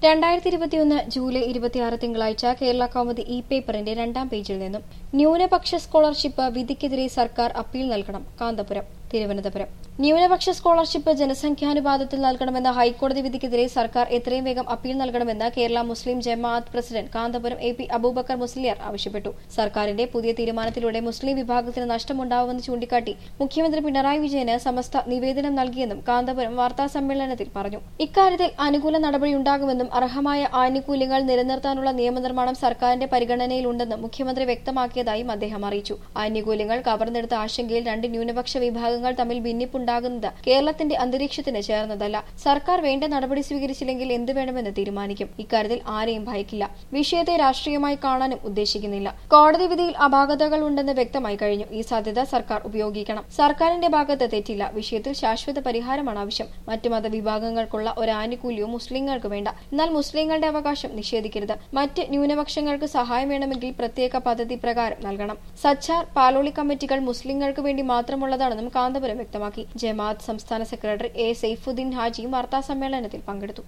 രണ്ടായിരത്തി ഇരുപത്തിയൊന്ന് ജൂലൈ ഇരുപത്തിയാറ് തിങ്കളാഴ്ച കേരള കൗമുദി ഇ പേപ്പറിന്റെ രണ്ടാം പേജിൽ നിന്നും ന്യൂനപക്ഷ സ്കോളർഷിപ്പ് വിധിക്കെതിരെ സർക്കാർ അപ്പീൽ നൽകണം കാന്തപുരം തിരുവനന്തപുരം ന്യൂനപക്ഷ സ്കോളർഷിപ്പ് ജനസംഖ്യാനുപാതത്തിൽ നൽകണമെന്ന ഹൈക്കോടതി വിധിക്കെതിരെ സർക്കാർ എത്രയും വേഗം അപ്പീൽ നൽകണമെന്ന് Kerala Muslim Jamaath president Kanthapuram A P Aboobacker Musliyar ആവശ്യപ്പെട്ടു സർക്കാരിന്റെ പുതിയ തീരുമാനത്തിലൂടെ മുസ്ലിം വിഭാഗത്തിന് നഷ്ടമുണ്ടാവുമെന്ന് ചൂണ്ടിക്കാട്ടി മുഖ്യമന്ത്രി പിണറായി വിജയന് സമസ്ത നിവേദനം നൽകിയെന്നും കാന്തപുരം വാർത്താസമ്മേളനത്തിൽ പറഞ്ഞു ഇക്കാര്യത്തിൽ അനുകൂല നടപടിയുണ്ടാകുമെന്നും അർഹമായ ആനുകൂല്യങ്ങൾ നിലനിർത്താനുള്ള നിയമനിർമ്മാണം സർക്കാരിന്റെ പരിഗണനയിലുണ്ടെന്നും മുഖ്യമന്ത്രി വ്യക്തമാക്കിയതായും അദ്ദേഹം അറിയിച്ചു ആനുകൂല്യങ്ങൾ കവർന്നെടുത്ത ആശങ്കയിൽ രണ്ട് ന്യൂനപക്ഷ വിഭാഗങ്ങൾ തമ്മിൽ ഭിന്നിപ്പുണ്ടാകുന്നത് കേരളത്തിന്റെ അന്തരീക്ഷത്തിന് ചേർന്നതല്ല സർക്കാർ വേണ്ട നടപടി സ്വീകരിച്ചില്ലെങ്കിൽ എന്ത് വേണമെന്ന് തീരുമാനിക്കും ഇക്കാര്യത്തിൽ ആരെയും ഭയക്കില്ല വിഷയത്തെ രാഷ്ട്രീയമായി കാണാനും ഉദ്ദേശിക്കുന്നില്ല കോടതി വിധിയിൽ അപാകതകൾ ഉണ്ടെന്ന് വ്യക്തമായി കഴിഞ്ഞു ഈ സാധ്യത സർക്കാർ ഉപയോഗിക്കണം സർക്കാരിന്റെ ഭാഗത്ത് തെറ്റില്ല വിഷയത്തിൽ ശാശ്വത പരിഹാരമാണ് ആവശ്യം മറ്റു മതവിഭാഗങ്ങൾക്കുള്ള ഒരു ആനുകൂല്യവും മുസ്ലിങ്ങൾക്ക് വേണ്ട എന്നാൽ മുസ്ലിങ്ങളുടെ അവകാശം നിഷേധിക്കരുത് മറ്റ് ന്യൂനപക്ഷങ്ങൾക്ക് സഹായം വേണമെങ്കിൽ പ്രത്യേക പദ്ധതി പ്രകാരം നൽകണം സച്ചാർ പാലോളി കമ്മിറ്റികൾ മുസ്ലിങ്ങൾക്ക് വേണ്ടി മാത്രമുള്ളതാണെന്നും കാന്തപുരം വ്യക്തമാക്കി ജമാഅത്ത് സംസ്ഥാന സെക്രട്ടറി എ സെയ്ഫുദ്ദീൻ ഹാജിയും വാർത്താസമ്മേളനത്തിൽ പങ്കെടുത്തു